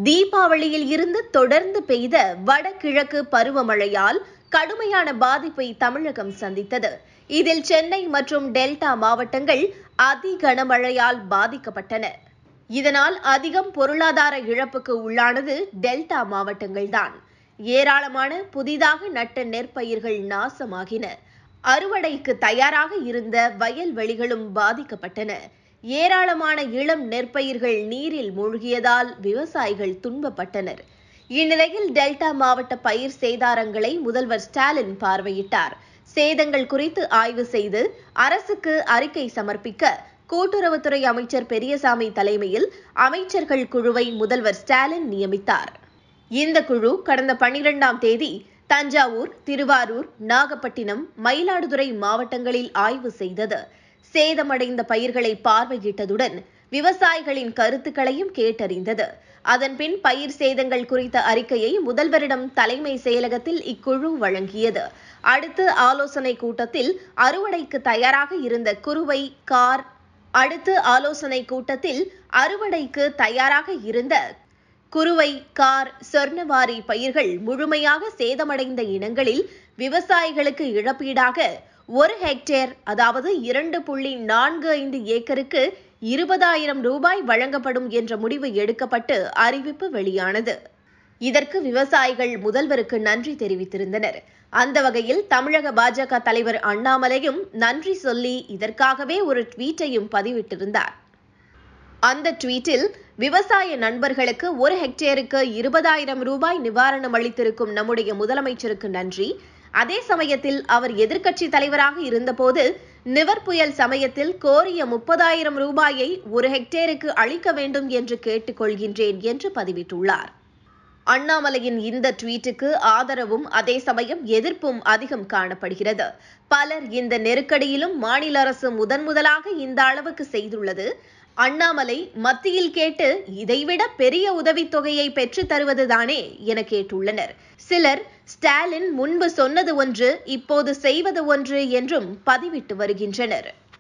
தீபாவளியில் இருந்து தொடர்ந்து பெய்த வடகிழக்கு பருவமழையால் கடுமையான பாதிப்பை தமிழகம் சந்தித்தது இதில் சென்னை மற்றும் டெல்டா மாவட்டங்கள் அதி கனமழையால் பாதிக்கப்பட்டன இதனால் அதிகம் பொருளாதார இழப்புக்கு உள்ளானது டெல்டா மாவட்டங்கள்தான் ஏராளமான புதிதாக நட்ட நெற்பயிர்கள் நாசமாகின அறுவடைக்கு தயாராக இருந்த வயல்வெளிகளும் பாதிக்கப்பட்டன ஏராளமான இளம் நெற்பயிர்கள் நீரில் மூழ்கியதால் விவசாயிகள் துன்பப்பட்டனர் இந்நிலையில் டெல்டா மாவட்ட பயிர் சேதாரங்களை முதல்வர் ஸ்டாலின் பார்வையிட்டார் சேதங்கள் குறித்து ஆய்வு செய்து அரசுக்கு அறிக்கை சமர்ப்பிக்க கூட்டுறவுத்துறை அமைச்சர் பெரியசாமி தலைமையில் அமைச்சர்கள் குழுவை முதல்வர் ஸ்டாலின் நியமித்தார் இந்த குழு கடந்த பனிரெண்டாம் தேதி தஞ்சாவூர் திருவாரூர் நாகப்பட்டினம் மயிலாடுதுறை மாவட்டங்களில் ஆய்வு செய்தது சேதமடைந்த பயிர்களை பார்வையிட்டதுடன் விவசாயிகளின் கருத்துக்களையும் கேட்டறிந்தது அதன்பின் பயிர் சேதங்கள் குறித்த அறிக்கையை முதல்வரிடம் தலைமை செயலகத்தில் இக்குழு வழங்கியது அடுத்து ஆலோசனை கூட்டத்தில் அறுவடைக்கு தயாராக இருந்த குறுவை கார் அடுத்து ஆலோசனை கூட்டத்தில் அறுவடைக்கு தயாராக இருந்த குறுவை கார் சொர்ணவாரி பயிர்கள் முழுமையாக சேதமடைந்த இனங்களில் விவசாயிகளுக்கு இழப்பீடாக ஒரு ஹெக்டேர் அதாவது இரண்டு புள்ளி நான்கு ஐந்து ஏக்கருக்கு இருபதாயிரம் ரூபாய் வழங்கப்படும் என்ற முடிவு எடுக்கப்பட்டு அறிவிப்பு வெளியானது இதற்கு விவசாயிகள் முதல்வருக்கு நன்றி தெரிவித்திருந்தனர் அந்த வகையில் தமிழக பாஜக தலைவர் அண்ணாமலையும் நன்றி சொல்லி இதற்காகவே ஒரு ட்வீட்டையும் பதிவிட்டிருந்தார் அந்த ட்வீட்டில் விவசாய நண்பர்களுக்கு ஒரு ஹெக்டேருக்கு இருபதாயிரம் ரூபாய் நிவாரணம் அளித்திருக்கும் நம்முடைய முதலமைச்சருக்கு நன்றி அதே சமயத்தில் அவர் எதிர்க்கட்சி தலைவராக இருந்தபோது நிவர் புயல் சமயத்தில் கோரிய முப்பதாயிரம் ரூபாயை ஒரு ஹெக்டேருக்கு அளிக்க வேண்டும் என்று கேட்டுக்கொள்கின்றேன் என்று பதிவிட்டுள்ளார் அண்ணாமலையின் இந்த ட்வீட்டுக்கு ஆதரவும் அதே சமயம் எதிர்ப்பும் அதிகம் காணப்படுகிறது பலர் இந்த நெருக்கடியிலும் மாநில அரசு முதன் முதலாக இந்த அளவுக்கு செய்துள்ளது அண்ணாமலை மத்தியில் கேட்டு இதைவிட பெரிய உதவித்தொகையை பெற்று தருவதுதானே என கேட்டுள்ளனர் சிலர் ஸ்டாலின் முன்பு சொன்னது ஒன்று இப்போது செய்வது ஒன்று என்றும் பதிவிட்டு வருகின்றனர்